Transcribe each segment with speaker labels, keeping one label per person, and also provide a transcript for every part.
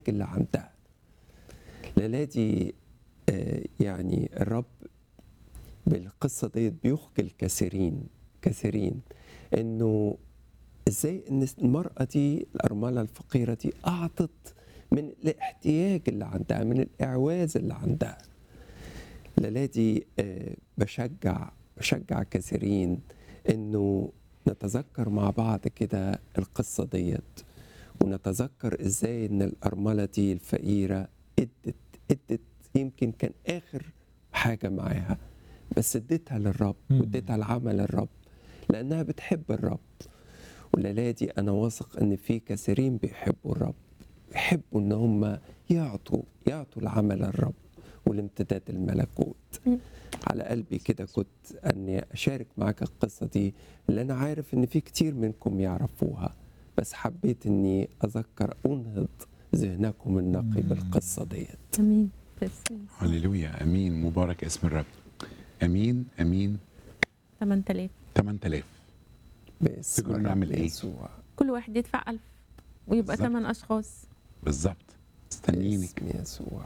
Speaker 1: اللي عندها ليلادي آه، يعني الرب بالقصة ديت بيخجل كثيرين كثيرين انه ازاي ان المرأة دي الأرملة الفقيرة دي أعطت من الاحتياج اللي عندها من الإعواز اللي عندها ليلادي آه، بشجع بشجع كثيرين انه نتذكر مع بعض كده القصة ديت ونتذكر ازاي ان الأرملة دي الفقيرة ادت ادت يمكن كان آخر حاجة معاها بس اديتها للرب
Speaker 2: مم.
Speaker 1: واديتها لعمل الرب لأنها بتحب الرب والليلة دي أنا واثق إن في كثيرين بيحبوا الرب يحبوا إن هم يعطوا يعطوا لعمل الرب والامتداد الملكوت
Speaker 3: مم.
Speaker 1: على قلبي كده كنت أني أشارك معاك القصة دي اللي أنا عارف إن في كتير منكم يعرفوها بس حبيت إني أذكر أنهض ذهنكم النقي بالقصة ديت
Speaker 3: امين بس
Speaker 4: هللويا امين مبارك اسم الرب امين امين
Speaker 3: 8000
Speaker 4: 8000
Speaker 1: باسم
Speaker 4: تقولوا
Speaker 1: الرب
Speaker 4: نعمل إيه؟
Speaker 1: يسوع
Speaker 3: كل واحد يدفع 1000 ويبقى
Speaker 4: بالظبط.
Speaker 3: 8 اشخاص
Speaker 4: بالظبط استنيني
Speaker 1: باسم يسوع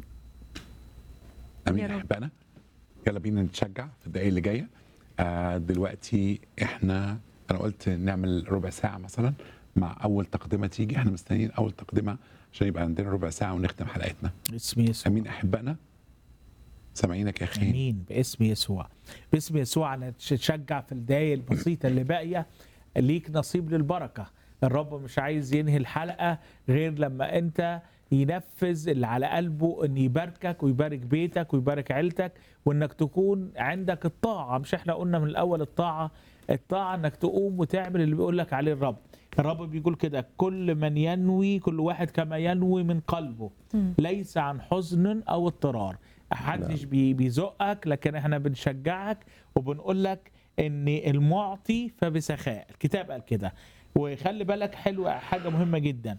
Speaker 4: امين
Speaker 3: يا رب.
Speaker 4: احبائنا يلا بينا نتشجع في الدقايق اللي جايه آه دلوقتي احنا انا قلت نعمل ربع ساعه مثلا مع اول تقدمه تيجي احنا مستنيين اول تقدمه عشان يبقى عندنا ربع ساعه ونختم حلقتنا
Speaker 2: باسم يسوع
Speaker 4: امين احبائنا سامعينك يا اخي
Speaker 2: امين باسم يسوع باسم يسوع انا تشجع في الدقايق البسيطه اللي باقيه ليك نصيب للبركه الرب مش عايز ينهي الحلقه غير لما انت ينفذ اللي على قلبه ان يباركك ويبارك بيتك ويبارك عيلتك وانك تكون عندك الطاعه مش احنا قلنا من الاول الطاعه الطاعه انك تقوم وتعمل اللي بيقول لك عليه الرب الرب بيقول كده كل من ينوي كل واحد كما ينوي من قلبه
Speaker 3: مم.
Speaker 2: ليس عن حزن او اضطرار محدش بي- بيزقك لكن احنا بنشجعك وبنقول لك ان المعطي فبسخاء الكتاب قال كده وخلي بالك حلوه حاجه مهمه جدا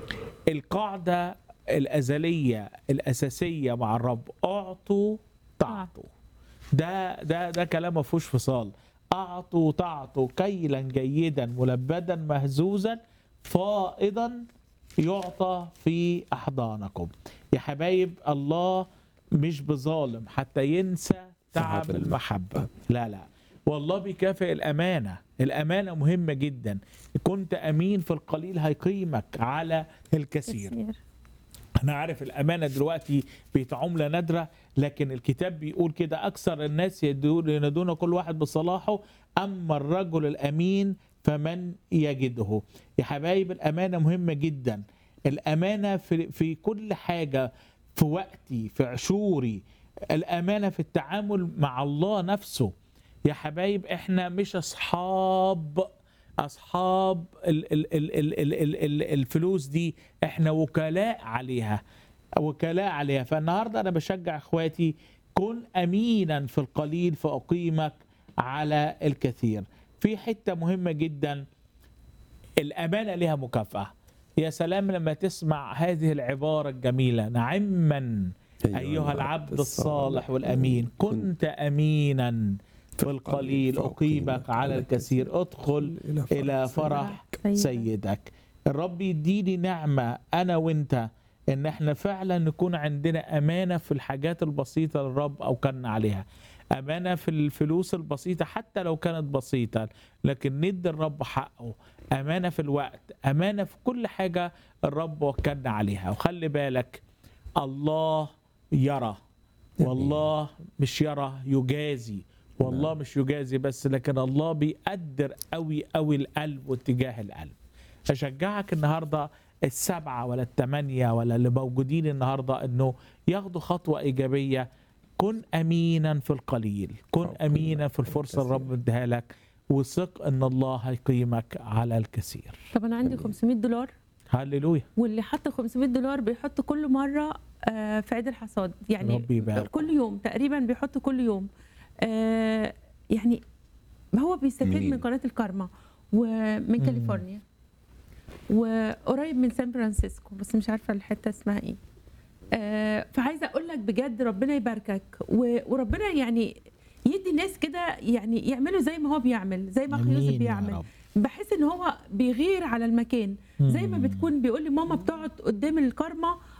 Speaker 2: القاعده الازليه الاساسيه مع الرب اعطوا تعطوا ده ده ده كلام ما فيهوش فصال اعطوا تعطوا كيلا جيدا ملبدا مهزوزا فائضا يعطى في احضانكم يا حبايب الله مش بظالم حتى ينسى تعب
Speaker 1: تعب
Speaker 2: المحبه لا لا والله بيكافئ الامانه الامانه مهمه جدا كنت امين في القليل هيقيمك على الكثير
Speaker 3: كثير
Speaker 2: انا عارف الامانه دلوقتي بقت عمله نادره لكن الكتاب بيقول كده اكثر الناس يدون ينادون كل واحد بصلاحه اما الرجل الامين فمن يجده يا حبايب الامانه مهمه جدا الامانه في في كل حاجه في وقتي في عشوري الامانه في التعامل مع الله نفسه يا حبايب احنا مش اصحاب اصحاب ال ال ال ال ال ال ال الفلوس دي احنا وكلاء عليها وكلاء عليها فالنهارده انا بشجع اخواتي كن امينا في القليل فاقيمك على الكثير في حته مهمه جدا الامانه لها مكافاه يا سلام لما تسمع هذه العباره الجميله نعما ايها العبد الصالح والامين كنت امينا في القليل اقيمك على الكثير ادخل الى فرح
Speaker 3: سيدك.
Speaker 2: سيدك الرب يديني نعمه انا وانت ان احنا فعلا نكون عندنا امانه في الحاجات البسيطه اللي الرب اوكلنا عليها امانه في الفلوس البسيطه حتى لو كانت بسيطه لكن ندي الرب حقه امانه في الوقت امانه في كل حاجه الرب وكلنا عليها وخلي بالك الله يرى والله مش يرى يجازي والله مش يجازي بس لكن الله بيقدر قوي قوي القلب واتجاه القلب اشجعك النهارده السبعه ولا الثمانيه ولا اللي موجودين النهارده انه ياخدوا خطوه ايجابيه كن امينا في القليل كن امينا في الفرصه اللي الرب اديها لك وثق ان الله هيقيمك على الكثير
Speaker 3: طب انا عندي 500 دولار
Speaker 2: هللويا
Speaker 3: واللي حط 500 دولار بيحط كل مره آه، في عيد الحصاد يعني
Speaker 2: ربي يبارك.
Speaker 3: كل يوم تقريبا بيحط كل يوم آه، يعني هو بيستفيد
Speaker 4: منين؟
Speaker 3: من قناه الكارما ومن كاليفورنيا وقريب من سان فرانسيسكو بس مش عارفه الحته اسمها ايه آه، فعايزه اقول لك بجد ربنا يباركك و- وربنا يعني يدي الناس كده يعني يعملوا زي ما هو بيعمل زي ما اخ
Speaker 2: آمين
Speaker 3: يوسف
Speaker 2: يا
Speaker 3: بيعمل
Speaker 2: رب.
Speaker 3: بحس ان هو بيغير على المكان زي ما بتكون بيقول لي ماما بتقعد قدام الكرمه